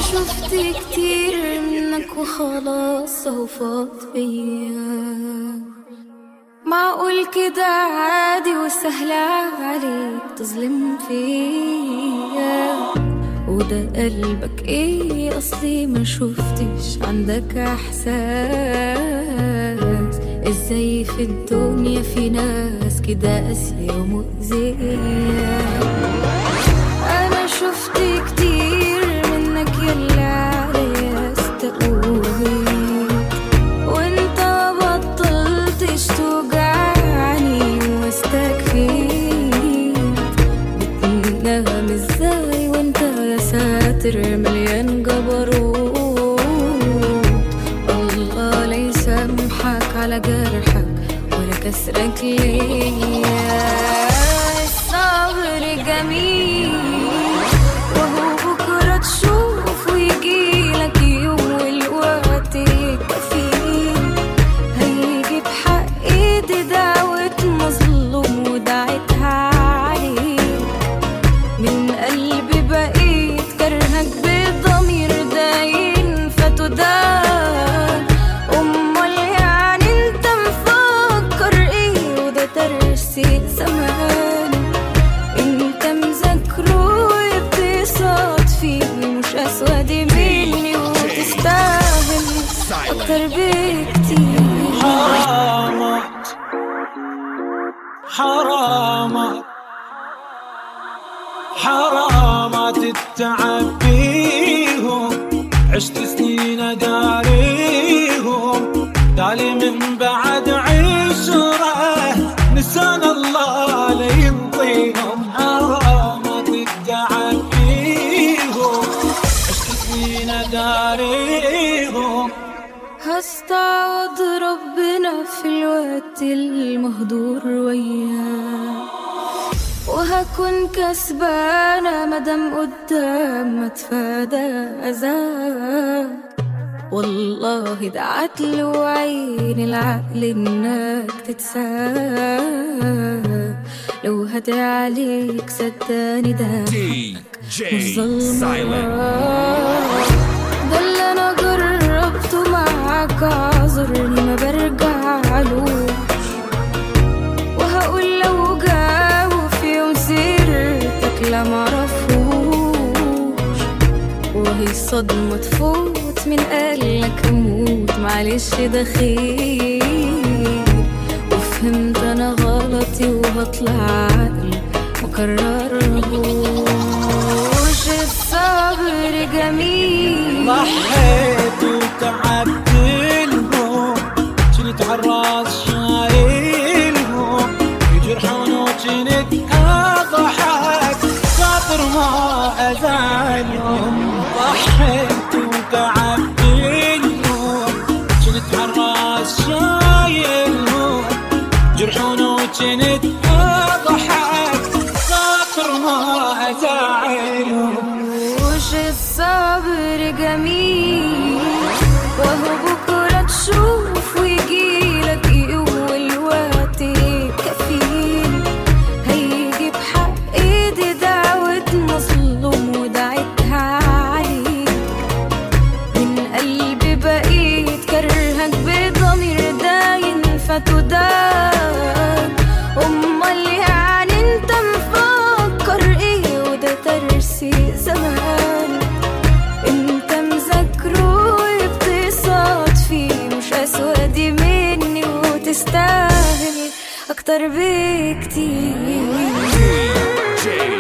شفت كتير منك وخلاص هو فاض بيا معقول كده عادي وسهل عليك تظلم فيا وده قلبك ايه اصلي ما شفتش عندك احساس ازاي في الدنيا في ناس كده قاسية ومؤذية انا شفت كتير منك يلا عليا استقويت وانت بطلتش توجعني واستكفيت بتنام ازاي وانت يا ساتر مليان جبروت الله لا يسامحك على جرحك ولا كسرك ليا الصبر جميل وهو بكرة تشوف ويجيلك يوم والوقت يكفيه هيجي بحق ايدي دعوة مظلوم ودعيتها عليك من قلبي بقيت كرهك بضمير داين فتدان امال يعني انت مفكر ايه وده ترسي زمان انت مذاكره وبتصاد فيه مش اسود مني وتستاهل اكتر بكتير حرامات حرامات حرامات التعب فيهم عشت سنين اداريهم دالي من بعد عشرة نسان الله لا ينطيهم حرامات التعب فيهم عشت سنين اداريهم هستعوض ربنا في الوقت المهدور وياه وهكون كسبانة مدام قدام ما اتفادى أذاك والله دعت له عين العقل انك تتساب لو هدى عليك صدقني ده مش ظلمة ده اللي انا جربته معاك اعذرني ما برجعلوش وهقول لو جاوا في يوم سيرتك لا معرفوش وهي صدمة تفوت من قالك اموت معلش ده خير وفهمت انا غلطي وهطلع عقل مكررهوش الصبر جميل ضحيت وتعبت لهم كنت عالراس شايلهم يجرحون وكنت اضحك خاطر ما ازعلهم ضحيت وتعبت لهم كنت عالراس شايلهم يجرحون وكنت اضحك خاطر ما ازعلهم وش الصبر جميل وهو بكرة تشوف ويجيلك يوم والوقت كفيل هيجي بحق ايدي دعوة مظلوم ودعيتها عليك من قلبي بقيت كرهك بضمير داين فتدان امال يعني انت مفكر ايه وده ترسي زمان انت مذاكره وبتصاد فيه مش اسود مني وتستاهل اكتر بكتير J